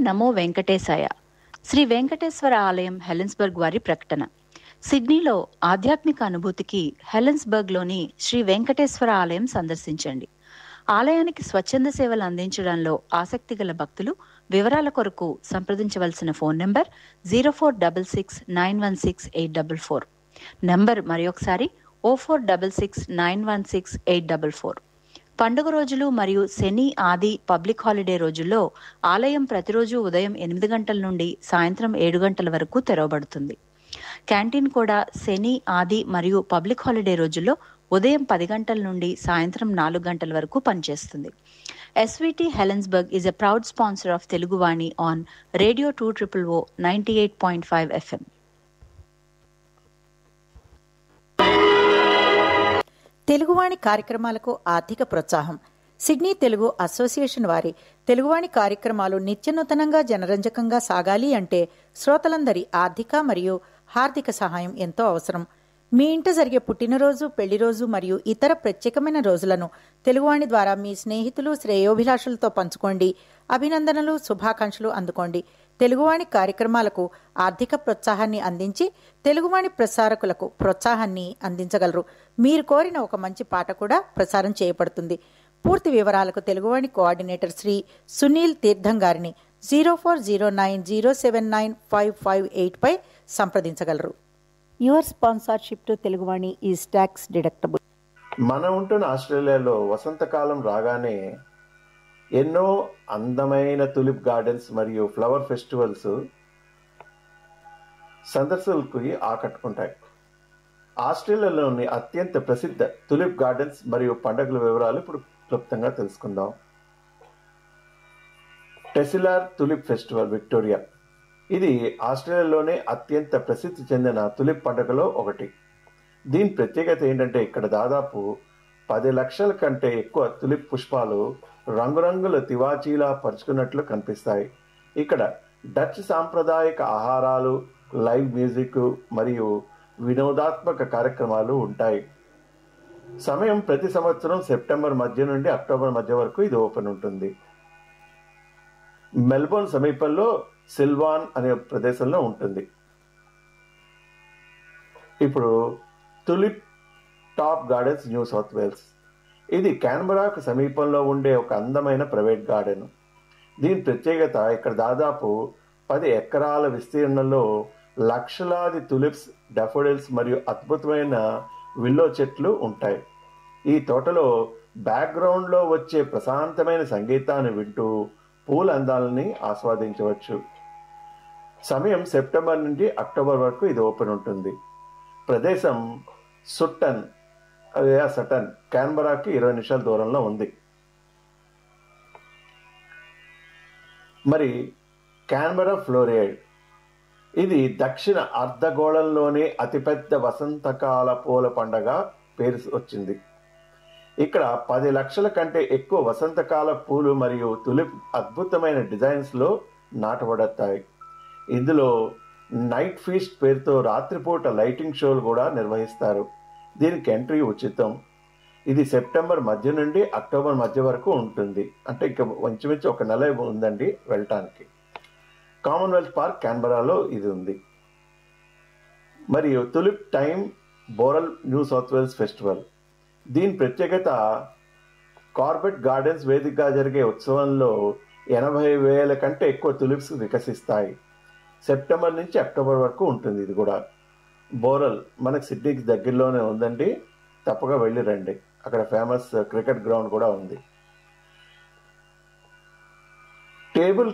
నమో వెంకటేశాయ శ్రీ వెంకటేశ్వర ఆలయం హెలెన్స్బర్గ్ వారి ప్రకటన సిడ్నీలో ఆధ్యాత్మిక అనుభూతికి హెలెన్స్బర్గ్లోని శ్రీ వెంకటేశ్వర ఆలయం సందర్శించండి ఆలయానికి స్వచ్ఛంద సేవలు అందించడంలో ఆసక్తి గల భక్తులు వివరాల కొరకు సంప్రదించవలసిన phone number zero four double six nine one six eight double four number మరొకసారి O four double six nine one six eight double four పండుగ రోజులు మరియు శని ఆది పబ్లిక్ హాలిడే రోజుల్లో ఆలయం ప్రతిరోజు ఉదయం ఎనిమిది గంటల నుండి సాయంత్రం ఏడు గంటల వరకు తెరవబడుతుంది క్యాంటీన్ కూడా శని ఆది మరియు పబ్లిక్ హాలిడే రోజుల్లో ఉదయం పది గంటల నుండి సాయంత్రం నాలుగు గంటల వరకు పనిచేస్తుంది SVT Helensburgh is a proud sponsor of Teluguvani on radio two triple O ninety eight point five FM Teluguvani కార్యక్రమాలకు ఆర్థిక ప్రోత్సాహం సిడ్నీ తెలుగు అసోసియేషన్ వారి తెలుగువాణి కార్యక్రమాలు నిత్యనూతనంగా జనరంజకంగా సాగాలి అంటే శ్రోతలందరి ఆర్థిక మరియు హార్దిక సహాయం ఎంతో అవసరం మీ ఇంట జరిగే పుట్టినరోజు పెళ్లిరోజు మరియు ఇతర ప్రత్యేకమైన రోజులను తెలుగువాణి ద్వారా మీ స్నేహితులు శ్రేయోభిలాషులతో పంచుకోండి అభినందనలు శుభాకాంక్షలు అందుకోండి తెలుగువాణి కార్యక్రమాలకు ఆర్థిక ప్రోత్సాహాన్ని అందించి తెలుగువాణి ప్రసారకులకు ప్రోత్సాహాన్ని అందించగలరు మీరు కోరిన ఒక మంచి పాట కూడా ప్రసారం చేయబడుతుంది పూర్తి వివరాలకు తెలుగువాణి కోఆర్డినేటర్ శ్రీ సునీల్ తీర్థం గారిని zero four zero nine zero seven nine five five eight పై సంప్రదించగలరు your sponsorship to Teluguvani is tax deductible మనం ఉంటున్న ఆస్ట్రేలియాలో వసంతకాలం రాగానే ఎన్నో అందమైన తులిప్ గార్డెన్స్ మరియు ఫ్లవర్ ఫెస్టివల్స్ సందర్శకులకు ఆకట్టుకుంటాయి ఆస్ట్రేలియాలోని అత్యంత ప్రసిద్ధ తులిప్ గార్డెన్స్ మరియు పండుగల వివరాలు ఇప్పుడు క్లుప్తంగా తెలుసుకుందాం టెసిలార్ తులిప్ ఫెస్టివల్ విక్టోరియా ఇది ఆస్ట్రేలియాలోనే అత్యంత ప్రసిద్ధి చెందిన తులిప్ పండుగలో ఒకటి దీని ప్రత్యేకత ఏంటంటే ఇక్కడ దాదాపు పది లక్షల కంటే ఎక్కువ తులిప్ పుష్పాలు రంగురంగుల తివాచీలా పరుచుకున్నట్లు కనిపిస్తాయి ఇక్కడ డచ్ సాంప్రదాయక ఆహారాలు లైవ్ మ్యూజిక్ మరియు వినోదాత్మక కార్యక్రమాలు ఉంటాయి సమయం ప్రతి సంవత్సరం సెప్టెంబర్ మధ్య నుండి అక్టోబర్ మధ్య వరకు ఇది ఓపెన్ ఉంటుంది మెల్బోర్న్ సమీపంలో సిల్వాన్ అనే ప్రదేశంలో ఉంటుంది ఇప్పుడు tulip top gardens New South Wales ఇది క్యాన్బరాకు సమీపంలో ఉండే ఒక అందమైన ప్రైవేట్ గార్డెన్ దీని ప్రత్యేకత ఇక్కడ దాదాపు పది ఎకరాల విస్తీర్ణంలో లక్షలాది తులిప్స్ డెఫోడిల్స్ మరియు అద్భుతమైన విల్లో చెట్లు ఉంటాయి ఈ తోటలో బ్యాక్గ్రౌండ్లో వచ్చే ప్రశాంతమైన సంగీతాన్ని వింటూ పూల అందాలని ఆస్వాదించవచ్చు సమయం సెప్టెంబర్ నుండి అక్టోబర్ వరకు ఇది ఓపెన్ ఉంటుంది ప్రదేశం సుట్టన్ అదే సటన్ క్యాన్బరాకి ఇరవై నిమిషాల దూరంలో ఉంది మరి క్యాన్బరా ఫ్లోరియాడ్ ఇది దక్షిణ అర్ధగోళంలోనే అతిపెద్ద వసంతకాల పూల పండగ పేరు వచ్చింది ఇక్కడ పది లక్షల కంటే ఎక్కువ వసంతకాల పూలు మరియు తులిప్ అద్భుతమైన డిజైన్స్లో నాటబడతాయి ఇందులో నైట్ ఫీస్ట్ పేరుతో రాత్రిపూట లైటింగ్ షోలు కూడా నిర్వహిస్తారు దీనికి ఎంట్రీ ఉచితం ఇది సెప్టెంబర్ మధ్య నుండి అక్టోబర్ మధ్య వరకు ఉంటుంది అంటే ఇక ఇంచుమించు ఒక నెల ఉందండి వెళ్ళటానికి కామన్వెల్త్ పార్క్ క్యాన్బరాలో ఇది ఉంది మరియు tulip time Bowral New South Wales festival దీని ప్రత్యేకత కార్బెట్ గార్డెన్స్ వేదికగా జరిగే ఉత్సవంలో ఎనభై వేల కంటే ఎక్కువ తులిప్స్ వికసిస్తాయి సెప్టెంబర్ నుంచి అక్టోబర్ వరకు ఉంటుంది ఇది కూడా బోరల్ మనకు సిడ్నీకి దగ్గరలోనే ఉందండి తప్పగా వెళ్ళి రండి అక్కడ ఫేమస్ క్రికెట్ గ్రౌండ్ కూడా ఉంది టేబుల్